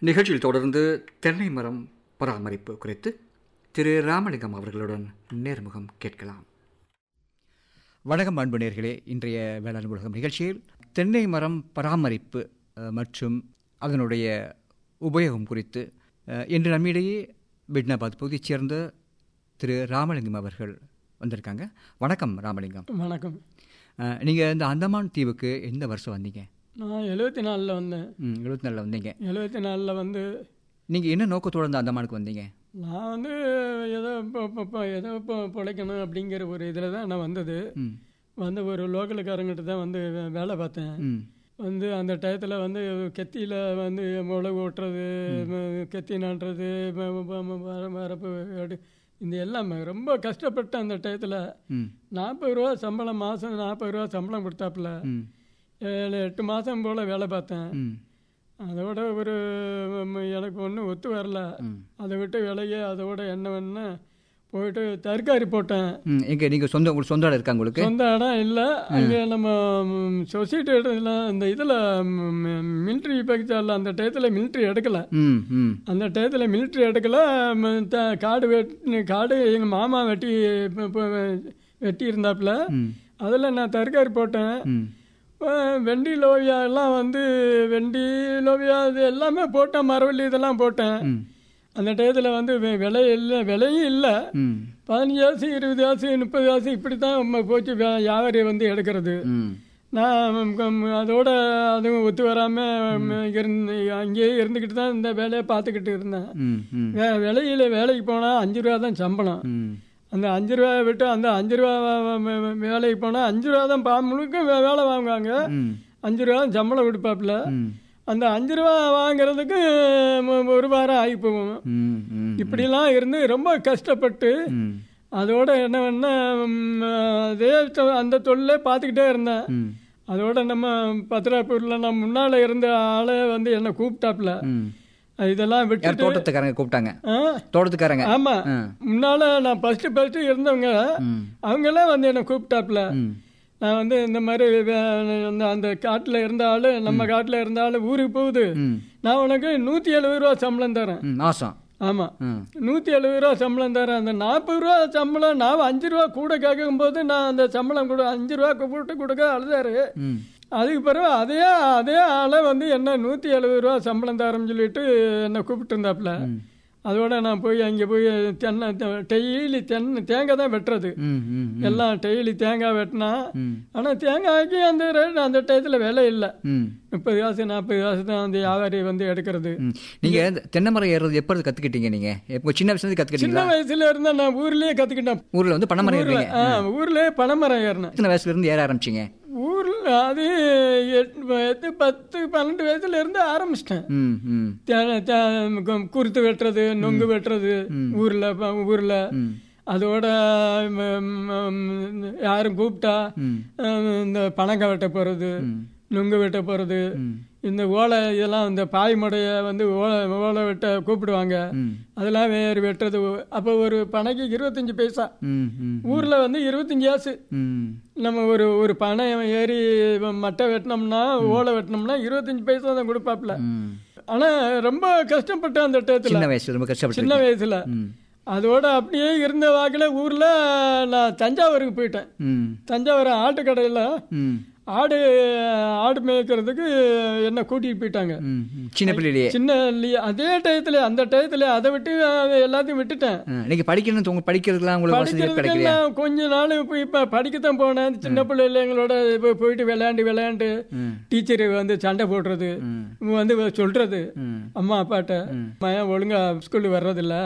நிகழ்ச்சியில் தொடர்ந்து தென்னை மரம் பராமரிப்பு குறித்து திரு ராமலிங்கம் அவர்களுடன் நேர்முகம் கேட்கலாம் வணக்கம் அன்பு நேர்களே இன்றைய வேளாண் உலகம் நிகழ்ச்சியில் தென்னை மரம் பராமரிப்பு அஹ், மற்றும் அதனுடைய உபயோகம் குறித்து அஹ், இன்று நம்மிடையே பிட்னாபாத் பகுதியைச் சேர்ந்த திரு ராமலிங்கம் அவர்கள் வந்திருக்காங்க வணக்கம் ராமலிங்கம் வணக்கம் நீங்கள் இந்த அந்தமான் தீவுக்கு எந்த வருஷம் வந்தீங்க நான் எழுபத்தி நாலில் வந்தேன் ம் எழுபத்தி நாலில் வந்தீங்க எழுபத்தி நாலில் வந்து நீங்கள் என்ன நோக்கத்தோடு இந்த அந்தமானுக்கு வந்தீங்க நான் வந்து ஏதோ இப்போ இப்போ இப்போ ஏதோ இப்போ பிழைக்கணும் அப்படிங்கிற ஒரு இதில் தான் நான் வந்தது ம் வந்து ஒரு லோக்கலுக்காரங்கிட்ட தான் வந்து வே- வேலை பார்த்தேன் ம் வந்து அந்த டயத்தில் வந்து கெத்தியில் வந்து உழவு ஓட்டுறது ம- கெத்தி நடுறது ம- ம- ம- மர- மரப்பு எடு இந்த எல்லாமே ரொம்ப கஷ்டப்பட்டேன் அந்த டயத்தில் ம் நாற்பது ரூபா சம்பளம் மாதம் நாற்பது ரூபா சம்பளம் கொடுத்தாப்புல ம் ஏழு எட்டு மாதம் போல் வேலை பார்த்தேன் ம் அதோட ஒரு ம், எனக்கு ஒன்றும் ஒத்து வரல ம் அதை விட்டு விலகி அதோட என்ன வேணுன்னா போயிட்டு தற்காரி போட்டேன் ம் எங்கே நீங்கள் சொந்த உங்களுக்கு சொந்த இடம் இருக்கா உங்களுக்கு சொந்த இடம் இல்லை அங்கே நம்ம சொசைட்டி இடத்துல இந்த இதில் மிலிட்ரி பக்தால அந்த டயத்தில் மிலிட்ரி எடுக்கலை ம் ம் அந்த டயத்தில் மிலிட்ரி எடுக்கல ம், த- காடு வெட்டி காடு எங்கள் மாமா வெட்டி ப- ப- வெட்டி இருந்தாப்புல ம் அதில் நான் தற்காரி போட்டேன் ம் அஹ் வெண்டி லோவியா எல்லாம் வந்து வெண்டி லோவியா இது எல்லாமே போட்டேன் மரவள்ளி இதெல்லாம் போட்டேன் ம் அந்த டயத்தில் வந்து வி- விலை இல்லை விலையும் இல்லை ம் பதினஞ்சு ஆசு இருபது ஆசு முப்பது ஆசு இப்படி தான் நம்ம போச்சு வே- வியாபாரி வந்து எடுக்கிறது ம் நான் ம், கம், அதோட அதுவும் ஒத்து வராமல் இருந்து அங்கேயே இருந்துக்கிட்டு தான் இந்த வேலையை பார்த்துக்கிட்டு இருந்தேன் ம் ம் வே விலையில் வேலைக்கு போனால் அஞ்சு ரூபா தான் சம்பளம் ம் அந்த அஞ்சு ரூபாயை விட்டு அந்த அஞ்சு ரூபா வ- வ- வ- வேலைக்கு போனால் அஞ்சு ரூபா தான் பா முழுக்க வே- வேலை வாங்குவாங்க ம் அஞ்சு ரூபா தான் சம்பளம் கொடுப்பாப்புல ம் அந்த அஞ்சு ரூபா வாங்குறதுக்கு ம- ஒரு வாரம் ஆகி போகும் ம் ம் இப்படிலாம் இருந்து ரொம்ப கஷ்டப்பட்டு ம் அதோட என்ன பண்ண அதே தொ- அந்த தொழிலே பார்த்துக்கிட்டே இருந்தேன் ம் அதோட நம்ம பத்திராப்பூரில் நான் முன்னால் இருந்த ஆளை வந்து என்னை கூப்பிட்டாப்புல ம் இதெல்லாம் யார் விட்டுட்டு தோட்டத்துக்காரங்க கூப்பிட்டாங்க ஆ தோட்டத்துக்காரங்க ஆமாம் ஆ முன்னால் நான் ஃபஸ்ட்டு ஃபஸ்ட்டு இருந்தவங்க ம் அவங்களாம் வந்து என்னை கூப்பிட்டாப்புல ம் நான் வந்து இந்த மாதிரி வே- அந்த அந்த காட்டில் இருந்த ஆள் நம்ம காட்டில் இருந்த ஆள் ஊருக்கு போகுது ம் நான் உனக்கு நூற்றி எழுபது ரூபா சம்பளம் தரேன் ம் மாதம் ஆமாம் ம் நூற்றி எழுபது ரூபா சம்பளம் தரேன் அந்த நாற்பது ரூபா சம்பளம் நான் அஞ்சு ரூபா கூட கேட்கும்போது நான் அந்த சம்பளம் கொடு அஞ்சு ரூபா போட்டு கொடுக்க அழுதாரு ம் அதுக்கு பிறகு அதே அதே ஆளை வந்து என்ன நூற்றி எழுபது ரூபா சம்பளம் தரேன்னு சொல்லிட்டு என்னை கூப்பிட்டு இருந்தாப்புல அதோட நான் போய் அங்கே போய் தென்னை டெய்லி தென்னை தேங்காய் தான் வெட்டுறது ம் ம் எல்லாம் டெய்லி தேங்காய் வெட்டினா ம் ஆனால் தேங்காய்க்கு அந்த ரேட் அந்த டயத்தில் விலை இல்லை ம் முப்பது காசு நாற்பது காசு தான் அந்த வியாபாரி வந்து எடுக்கிறது ம் நீங்கள் தென்னை மரம் ஏறுறது எப்போ இருந்து கற்றுக்கிட்டீங்க நீங்கள் எப்போ சின்ன வயசுலேருந்து சின்ன கற்றுக்கிட்டீங்களா வயசுல இருந்தா நான் ஊர்லயே கற்றுக்கிட்டேன் ஊரில் வந்து பனை மரம் ஏறுவீங்க ஆ ஊர்லயே பனைமரம் ஏறினேன் எத்தனை வயசுலேருந்து ஏற ஆரம்பிச்சிங்க ஊரில் அது எட்டு எட்டு பத்து பன்னெண்டு வயசுல இருந்து ஆரம்பிச்சிட்டேன் ம் ம் தே- தே- கு- குருத்து வெட்டுறது நொங்கு வெட்டுறது ஊரில் ஊரில் ம் அதோட ம், ம், யாரும் கூப்பிட்டா ம் ம், இந்த பணங்க வெட்ட போகிறது நுங்கு வெட்ட போகிறது ம் இந்த ஓலை இதெல்லாம் இந்த பாய் முடைய வந்து ஓலை ஓலை வெட்ட கூப்பிடுவாங்க ம் அதெல்லாம் வேறு வெட்டுறது அப்போ ஒரு பனைக்கு இருபத்தஞ்சி பைசா ம் ம் ஊரில் வந்து இருபத்தஞ்சி ஆசு ம் நம்ம ஒரு ஒரு பனை ஏறி மட்டை வெட்டினோம்னா ஓலை வெட்டினோம்னா இருபத்தஞ்சி பைசா தான் கொடுப்பாப்புல ம் ஆனால் ரொம்ப கஷ்டப்பட்டேன் அந்த டயத்தில் சின்ன வயசுல ரொம்ப கஷ்டப்பட்டு சின்ன வயசில் ம் அதோட அப்படியே இருந்த வாக்கில் ஊரில் நான் தஞ்சாவூருக்கு போயிட்டேன் ம் தஞ்சாவூர் ஆட்டுக்கடையில் ம் ஆடு ஆடு மேய்க்கிறதுக்கு என்ன கூட்டிகிட்டு போயிட்டாங்க ம் ம். சின்ன பிள்ளையிலேயே சின்ன இல்லையா அதே டயத்தில் அந்த டயத்தில் அதை விட்டு அஹ், எல்லாத்தையும் விட்டுட்டேன் ஆ, நீங்க படிக்கணும் உங்க படிக்கிறதுக்குலாம் உங்களுக்கு வசதி கிடைக்கலையா படிக்கிறதுக்கெல்லாம் கொஞ்ச நாள் இப்போ இப்போ படிக்கத்தான் போனேன் சின்ன பிள்ளைல எங்களோட இப்போ போயிட்டு விளையாண்டு விளையாண்டு ம் டீச்சர் வந்து சண்டை போடுறது ம் வந்து சொல்றது ம் அம்மா அப்பாட்ட மயன் ஒழுங்கா ஸ்கூலுக்கு வர்றதில்ல